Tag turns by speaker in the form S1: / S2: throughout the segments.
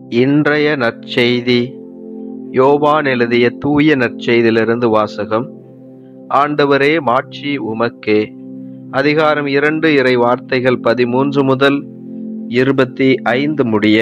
S1: இன்றைய நற்செய்தி யோவான் எழுதிய தூய நற்செய்தியிலிருந்து வாசகம் ஆண்டவரே மாட்சி உமக்கே அதிகாரம் இரண்டு இறை வார்த்தைகள் பதிமூன்று முதல் இருபத்தி ஐந்து முடிய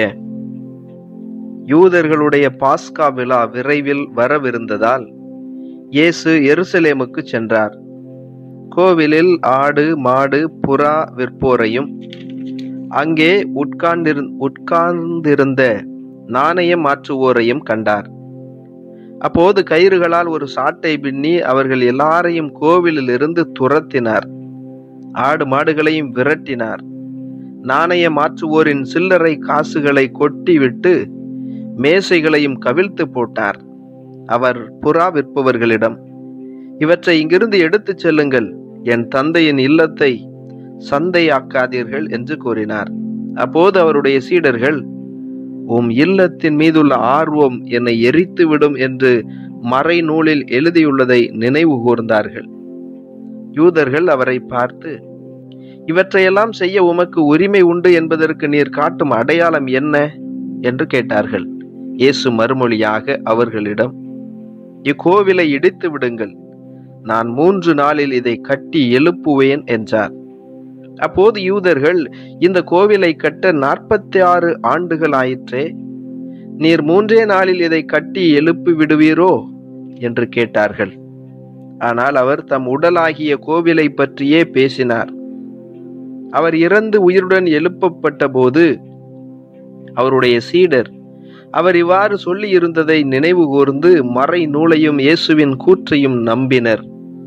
S1: யூதர்களுடைய பாஸ்கா விழா விரைவில் வரவிருந்ததால் இயேசு எருசலேமுக்கு சென்றார் கோவிலில் ஆடு மாடு புறா விற்போரையும் அங்கே உட்கார்ந்திரு உட்கார்ந்திருந்த நாணயம் மாற்றுவோரையும் கண்டார் அப்போது கயிறுகளால் ஒரு சாட்டை பின்னி அவர்கள் எல்லாரையும் கோவிலில் இருந்து துரத்தினார் ஆடு மாடுகளையும் விரட்டினார் நாணய மாற்றுவோரின் சில்லறை காசுகளை கொட்டிவிட்டு மேசைகளையும் கவிழ்த்து போட்டார் அவர் புறா விற்பவர்களிடம் இவற்றை இங்கிருந்து எடுத்துச் செல்லுங்கள் என் தந்தையின் இல்லத்தை சந்தையாக்காதீர்கள் என்று கூறினார் அப்போது அவருடைய சீடர்கள் உம் இல்லத்தின் மீதுள்ள ஆர்வம் என்னை எரித்துவிடும் என்று மறை நூலில் எழுதியுள்ளதை நினைவு கூர்ந்தார்கள் யூதர்கள் அவரை பார்த்து இவற்றையெல்லாம் செய்ய உமக்கு உரிமை உண்டு என்பதற்கு நீர் காட்டும் அடையாளம் என்ன என்று கேட்டார்கள் இயேசு மறுமொழியாக அவர்களிடம் இக்கோவிலை இடித்து விடுங்கள் நான் மூன்று நாளில் இதை கட்டி எழுப்புவேன் என்றார் அப்போது யூதர்கள் இந்த கோவிலை கட்ட நாற்பத்தி ஆறு ஆண்டுகள் ஆயிற்றே நீர் மூன்றே நாளில் இதை கட்டி எழுப்பி விடுவீரோ என்று கேட்டார்கள் ஆனால் அவர் தம் உடலாகிய கோவிலை பற்றியே பேசினார் அவர் இறந்து உயிருடன் எழுப்பப்பட்ட போது அவருடைய சீடர் அவர் இவ்வாறு சொல்லி இருந்ததை நினைவு கூர்ந்து மறை நூலையும் இயேசுவின் கூற்றையும் நம்பினர்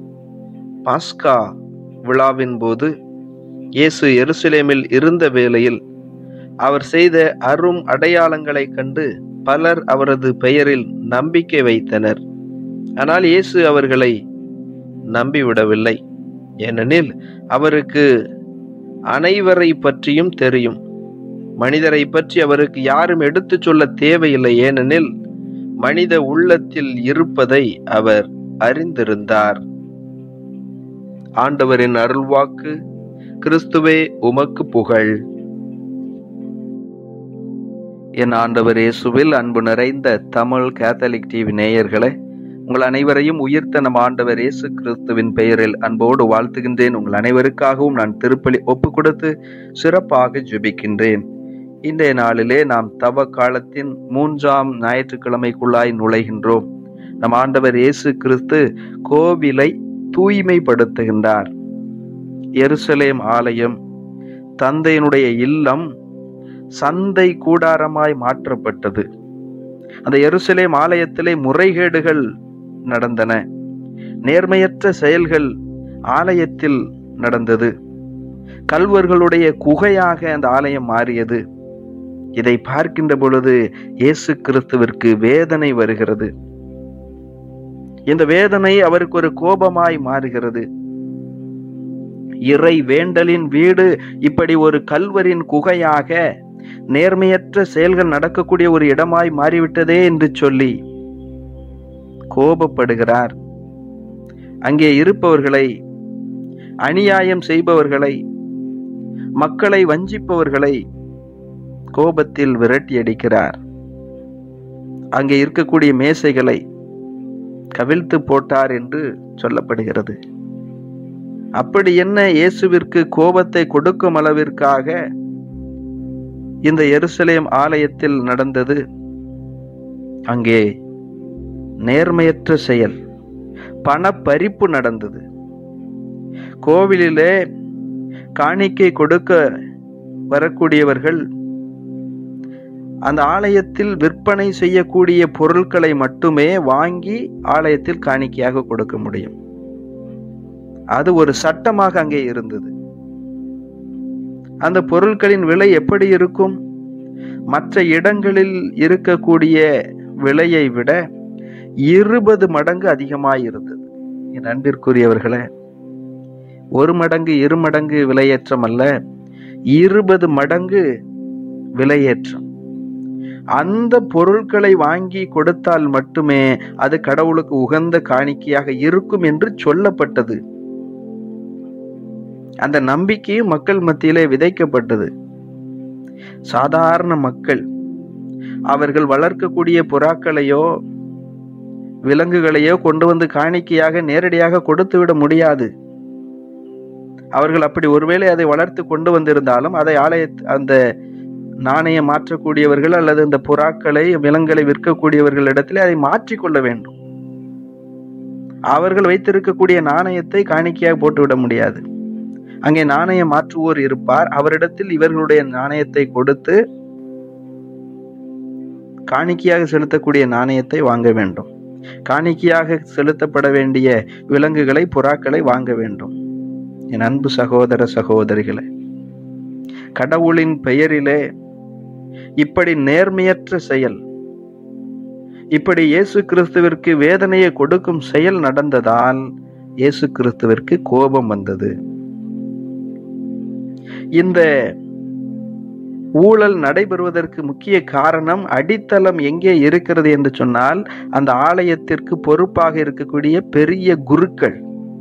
S1: பாஸ்கா விழாவின் போது இயேசு எருசலேமில் இருந்த வேளையில் அவர் செய்த அரும் அடையாளங்களை கண்டு பலர் அவரது பெயரில் நம்பிக்கை வைத்தனர் ஆனால் இயேசு அவர்களை நம்பிவிடவில்லை ஏனெனில் அவருக்கு அனைவரை பற்றியும் தெரியும் மனிதரை பற்றி அவருக்கு யாரும் எடுத்துச் சொல்ல தேவையில்லை ஏனெனில் மனித உள்ளத்தில் இருப்பதை அவர் அறிந்திருந்தார் ஆண்டவரின் அருள்வாக்கு கிறிஸ்துவே உமக்கு புகழ் என் ஆண்டவர் இயேசுவில் அன்பு நிறைந்த தமிழ் கேத்தலிக் டிவி நேயர்களே உங்கள் அனைவரையும் உயிர்த்த நம் ஆண்டவர் இயேசு கிறிஸ்துவின் பெயரில் அன்போடு வாழ்த்துகின்றேன் உங்கள் அனைவருக்காகவும் நான் திருப்பலி ஒப்பு கொடுத்து சிறப்பாக ஜெபிக்கின்றேன் இன்றைய நாளிலே நாம் தவ காலத்தின் மூன்றாம் ஞாயிற்றுக்கிழமைக்குள்ளாய் நுழைகின்றோம் நம் ஆண்டவர் இயேசு கிறிஸ்து கோவிலை தூய்மைப்படுத்துகின்றார் எருசலேம் ஆலயம் தந்தையினுடைய இல்லம் சந்தை கூடாரமாய் மாற்றப்பட்டது அந்த எருசலேம் ஆலயத்திலே முறைகேடுகள் நடந்தன நேர்மையற்ற செயல்கள் ஆலயத்தில் நடந்தது கல்வர்களுடைய குகையாக அந்த ஆலயம் மாறியது இதை பார்க்கின்ற பொழுது இயேசு கிறிஸ்துவிற்கு வேதனை வருகிறது இந்த வேதனை அவருக்கு ஒரு கோபமாய் மாறுகிறது இறை வேண்டலின் வீடு இப்படி ஒரு கல்வரின் குகையாக நேர்மையற்ற செயல்கள் நடக்கக்கூடிய ஒரு இடமாய் மாறிவிட்டதே என்று சொல்லி கோபப்படுகிறார் அங்கே இருப்பவர்களை அநியாயம் செய்பவர்களை மக்களை வஞ்சிப்பவர்களை கோபத்தில் விரட்டி அடிக்கிறார் அங்கே இருக்கக்கூடிய மேசைகளை கவிழ்த்து போட்டார் என்று சொல்லப்படுகிறது அப்படி என்ன இயேசுவிற்கு கோபத்தை கொடுக்கும் அளவிற்காக இந்த எருசலேம் ஆலயத்தில் நடந்தது அங்கே நேர்மையற்ற செயல் பணப்பறிப்பு நடந்தது கோவிலிலே காணிக்கை கொடுக்க வரக்கூடியவர்கள் அந்த ஆலயத்தில் விற்பனை செய்யக்கூடிய பொருட்களை மட்டுமே வாங்கி ஆலயத்தில் காணிக்கையாக கொடுக்க முடியும் அது ஒரு சட்டமாக அங்கே இருந்தது அந்த பொருட்களின் விலை எப்படி இருக்கும் மற்ற இடங்களில் இருக்கக்கூடிய விலையை விட இருபது மடங்கு அதிகமாய் இருந்தது என் அன்பிற்குரியவர்களே ஒரு மடங்கு இரு மடங்கு விலையேற்றம் அல்ல இருபது மடங்கு விலையேற்றம் அந்த பொருட்களை வாங்கி கொடுத்தால் மட்டுமே அது கடவுளுக்கு உகந்த காணிக்கையாக இருக்கும் என்று சொல்லப்பட்டது அந்த நம்பிக்கையும் மக்கள் மத்தியிலே விதைக்கப்பட்டது சாதாரண மக்கள் அவர்கள் வளர்க்கக்கூடிய புறாக்களையோ விலங்குகளையோ கொண்டு வந்து காணிக்கையாக நேரடியாக கொடுத்து விட முடியாது அவர்கள் அப்படி ஒருவேளை அதை வளர்த்து கொண்டு வந்திருந்தாலும் அதை ஆலய அந்த நாணயம் மாற்றக்கூடியவர்கள் அல்லது இந்த புறாக்களை விலங்குகளை விற்கக்கூடியவர்களிடத்திலே அதை மாற்றிக்கொள்ள வேண்டும் அவர்கள் வைத்திருக்கக்கூடிய நாணயத்தை காணிக்கையாக போட்டுவிட முடியாது அங்கே நாணயம் மாற்றுவோர் இருப்பார் அவரிடத்தில் இவர்களுடைய நாணயத்தை கொடுத்து காணிக்கையாக செலுத்தக்கூடிய நாணயத்தை வாங்க வேண்டும் காணிக்கையாக செலுத்தப்பட வேண்டிய விலங்குகளை புறாக்களை வாங்க வேண்டும் என் அன்பு சகோதர சகோதரிகளே கடவுளின் பெயரிலே இப்படி நேர்மையற்ற செயல் இப்படி இயேசு கிறிஸ்துவிற்கு வேதனையை கொடுக்கும் செயல் நடந்ததால் இயேசு கிறிஸ்துவிற்கு கோபம் வந்தது இந்த ஊழல் நடைபெறுவதற்கு முக்கிய காரணம் அடித்தளம் எங்கே இருக்கிறது என்று சொன்னால் அந்த ஆலயத்திற்கு பொறுப்பாக இருக்கக்கூடிய பெரிய குருக்கள்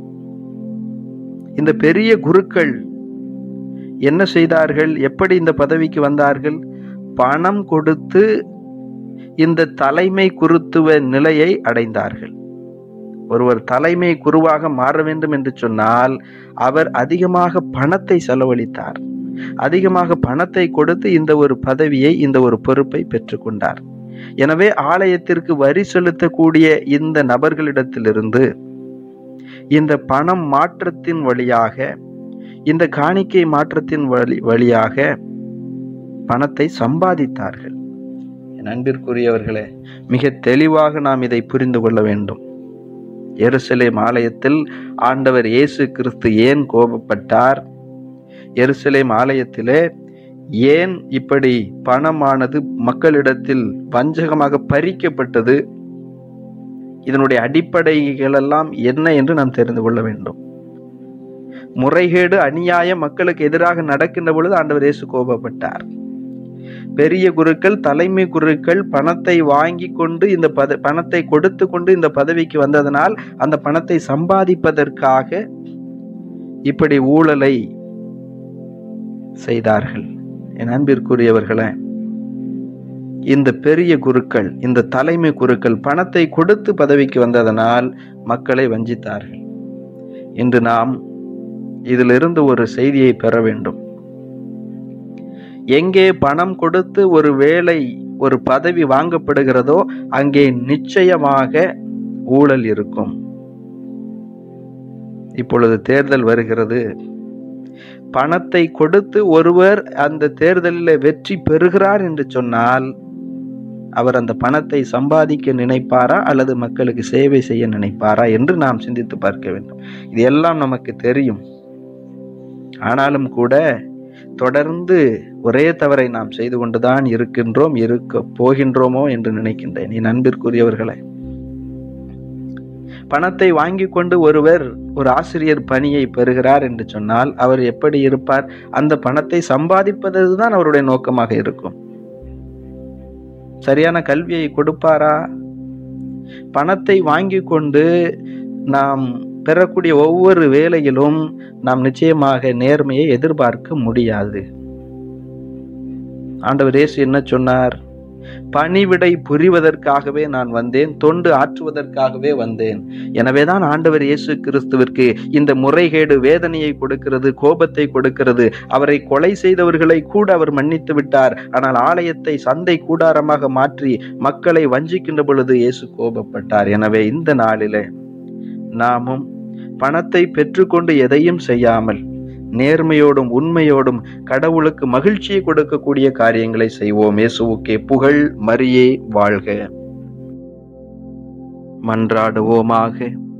S1: இந்த பெரிய குருக்கள் என்ன செய்தார்கள் எப்படி இந்த பதவிக்கு வந்தார்கள் பணம் கொடுத்து இந்த தலைமை குருத்துவ நிலையை அடைந்தார்கள் ஒருவர் தலைமை குருவாக மாற வேண்டும் என்று சொன்னால் அவர் அதிகமாக பணத்தை செலவழித்தார் அதிகமாக பணத்தை கொடுத்து இந்த ஒரு பதவியை இந்த ஒரு பொறுப்பை பெற்றுக்கொண்டார் எனவே ஆலயத்திற்கு வரி செலுத்தக்கூடிய இந்த நபர்களிடத்திலிருந்து இந்த பணம் மாற்றத்தின் வழியாக இந்த காணிக்கை மாற்றத்தின் வழி வழியாக பணத்தை சம்பாதித்தார்கள் என் அன்பிற்குரியவர்களே மிக தெளிவாக நாம் இதை புரிந்து கொள்ள வேண்டும் எருசலேம் ஆலயத்தில் ஆண்டவர் இயேசு கிறிஸ்து ஏன் கோபப்பட்டார் எருசலேம் ஆலயத்திலே ஏன் இப்படி பணமானது மக்களிடத்தில் வஞ்சகமாக பறிக்கப்பட்டது இதனுடைய அடிப்படைகள் எல்லாம் என்ன என்று நாம் தெரிந்து கொள்ள வேண்டும் முறைகேடு அநியாயம் மக்களுக்கு எதிராக நடக்கின்ற பொழுது ஆண்டவர் இயேசு கோபப்பட்டார் பெரிய குருக்கள் தலைமை குருக்கள் பணத்தை வாங்கி கொண்டு இந்த பத பணத்தை கொடுத்து கொண்டு இந்த பதவிக்கு வந்ததனால் அந்த பணத்தை சம்பாதிப்பதற்காக இப்படி ஊழலை செய்தார்கள் என் அன்பிற்குரியவர்களே இந்த பெரிய குருக்கள் இந்த தலைமை குருக்கள் பணத்தை கொடுத்து பதவிக்கு வந்ததனால் மக்களை வஞ்சித்தார்கள் இன்று நாம் இதிலிருந்து ஒரு செய்தியை பெற வேண்டும் எங்கே பணம் கொடுத்து ஒரு வேலை ஒரு பதவி வாங்கப்படுகிறதோ அங்கே நிச்சயமாக ஊழல் இருக்கும் இப்பொழுது தேர்தல் வருகிறது பணத்தை கொடுத்து ஒருவர் அந்த தேர்தலில் வெற்றி பெறுகிறார் என்று சொன்னால் அவர் அந்த பணத்தை சம்பாதிக்க நினைப்பாரா அல்லது மக்களுக்கு சேவை செய்ய நினைப்பாரா என்று நாம் சிந்தித்து பார்க்க வேண்டும் இது எல்லாம் நமக்கு தெரியும் ஆனாலும் கூட தொடர்ந்து ஒரே தவறை நாம் செய்து கொண்டுதான் இருக்கின்றோம் இருக்க போகின்றோமோ என்று நினைக்கின்றேன் என் அன்பிற்குரியவர்களே பணத்தை வாங்கி கொண்டு ஒருவர் ஒரு ஆசிரியர் பணியை பெறுகிறார் என்று சொன்னால் அவர் எப்படி இருப்பார் அந்த பணத்தை சம்பாதிப்பதுதான் அவருடைய நோக்கமாக இருக்கும் சரியான கல்வியை கொடுப்பாரா பணத்தை வாங்கி கொண்டு நாம் பெறக்கூடிய ஒவ்வொரு வேலையிலும் நாம் நிச்சயமாக நேர்மையை எதிர்பார்க்க முடியாது ஆண்டவர் இயேசு என்ன சொன்னார் பணிவிடை புரிவதற்காகவே நான் வந்தேன் தொண்டு ஆற்றுவதற்காகவே வந்தேன் எனவேதான் ஆண்டவர் இயேசு கிறிஸ்துவிற்கு இந்த முறைகேடு வேதனையை கொடுக்கிறது கோபத்தை கொடுக்கிறது அவரை கொலை செய்தவர்களை கூட அவர் மன்னித்து விட்டார் ஆனால் ஆலயத்தை சந்தை கூடாரமாக மாற்றி மக்களை வஞ்சிக்கின்ற பொழுது இயேசு கோபப்பட்டார் எனவே இந்த நாளிலே நாமும் பணத்தை பெற்றுக்கொண்டு எதையும் செய்யாமல் நேர்மையோடும் உண்மையோடும் கடவுளுக்கு மகிழ்ச்சியை கொடுக்கக்கூடிய காரியங்களை செய்வோம் இயேசுவுக்கே புகழ் மரியே வாழ்க மன்றாடுவோமாக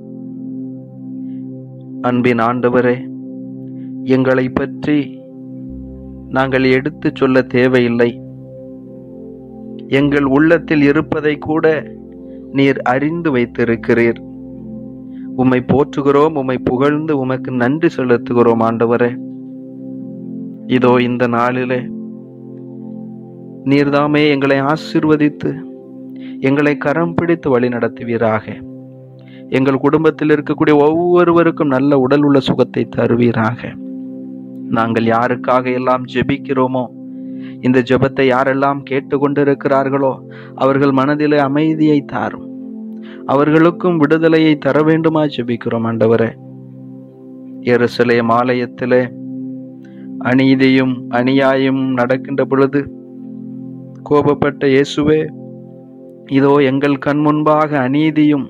S1: அன்பின் ஆண்டவரே எங்களை பற்றி நாங்கள் எடுத்துச் சொல்ல தேவையில்லை எங்கள் உள்ளத்தில் இருப்பதை கூட நீர் அறிந்து வைத்திருக்கிறீர் உம்மை போற்றுகிறோம் உம்மை புகழ்ந்து உமக்கு நன்றி செலுத்துகிறோம் ஆண்டவரே இதோ இந்த நாளிலே நீர்தாமே எங்களை ஆசிர்வதித்து எங்களை கரம் பிடித்து வழி நடத்துவீராக எங்கள் குடும்பத்தில் இருக்கக்கூடிய ஒவ்வொருவருக்கும் நல்ல உடல் உள்ள சுகத்தை தருவீராக நாங்கள் யாருக்காக எல்லாம் ஜெபிக்கிறோமோ இந்த ஜெபத்தை யாரெல்லாம் கேட்டுக்கொண்டிருக்கிறார்களோ அவர்கள் மனதிலே அமைதியை தாரும் அவர்களுக்கும் விடுதலையை தர வேண்டுமா ஜெபிக்கிறோம் ஆண்டவரே எருசலேம் ஆலயத்திலே அநீதியும் அநியாயம் நடக்கின்ற பொழுது கோபப்பட்ட இயேசுவே இதோ எங்கள் கண் முன்பாக அநீதியும்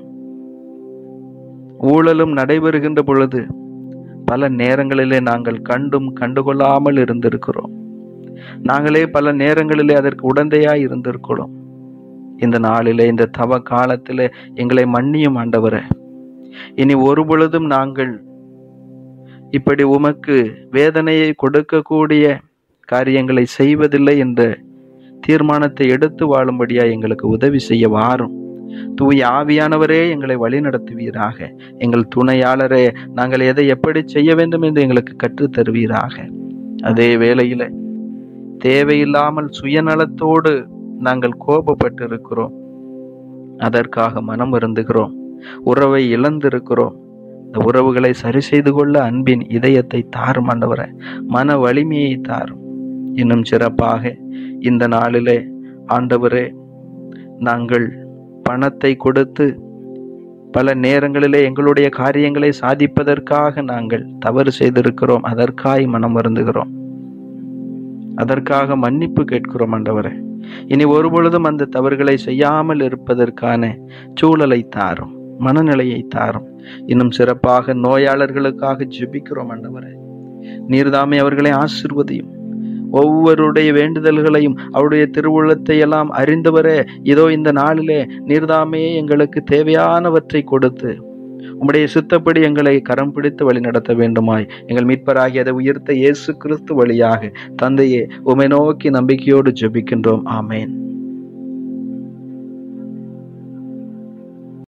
S1: ஊழலும் நடைபெறுகின்ற பொழுது பல நேரங்களிலே நாங்கள் கண்டும் கண்டுகொள்ளாமல் இருந்திருக்கிறோம் நாங்களே பல நேரங்களிலே அதற்கு உடந்தையாய் இருந்திருக்கிறோம் இந்த நாளிலே இந்த தவ காலத்திலே எங்களை மன்னியும் ஆண்டவரே இனி ஒரு பொழுதும் நாங்கள் இப்படி உமக்கு வேதனையை கொடுக்கக்கூடிய காரியங்களை செய்வதில்லை என்ற தீர்மானத்தை எடுத்து வாழும்படியா எங்களுக்கு உதவி செய்ய வாரும் தூய் ஆவியானவரே எங்களை வழிநடத்துவீராக எங்கள் துணையாளரே நாங்கள் எதை எப்படி செய்ய வேண்டும் என்று எங்களுக்கு கற்றுத் தருவீராக அதே வேளையில தேவையில்லாமல் சுயநலத்தோடு நாங்கள் கோபப்பட்டு இருக்கிறோம் அதற்காக மனம் வருந்துகிறோம் உறவை இழந்திருக்கிறோம் இந்த உறவுகளை சரி செய்து கொள்ள அன்பின் இதயத்தை தாரும் ஆண்டவரே மன வலிமையை தாரும் இன்னும் சிறப்பாக இந்த நாளிலே ஆண்டவரே நாங்கள் பணத்தை கொடுத்து பல நேரங்களிலே எங்களுடைய காரியங்களை சாதிப்பதற்காக நாங்கள் தவறு செய்திருக்கிறோம் அதற்காய் மனம் வருந்துகிறோம் அதற்காக மன்னிப்பு கேட்கிறோம் ஆண்டவரே இனி ஒருபொழுதும் அந்த தவறுகளை செய்யாமல் இருப்பதற்கான சூழலை தாரும் மனநிலையை தாரும் இன்னும் சிறப்பாக நோயாளர்களுக்காக ஜெபிக்கிறோம் ஆண்டவரே நீர்தாமே அவர்களை ஆசிர்வதியும் ஒவ்வொருடைய வேண்டுதல்களையும் அவருடைய திருவுள்ளத்தை எல்லாம் அறிந்தவரே இதோ இந்த நாளிலே நீர்தாமே எங்களுக்கு தேவையானவற்றை கொடுத்து உம்முடைய சித்தப்படி எங்களை கரம் பிடித்து வழி நடத்த வேண்டுமாய் எங்கள் மீட்பராகி அதை உயர்த்த இயேசு கிறிஸ்து வழியாக தந்தையே உமை நோக்கி நம்பிக்கையோடு ஜெபிக்கின்றோம் ஆமேன்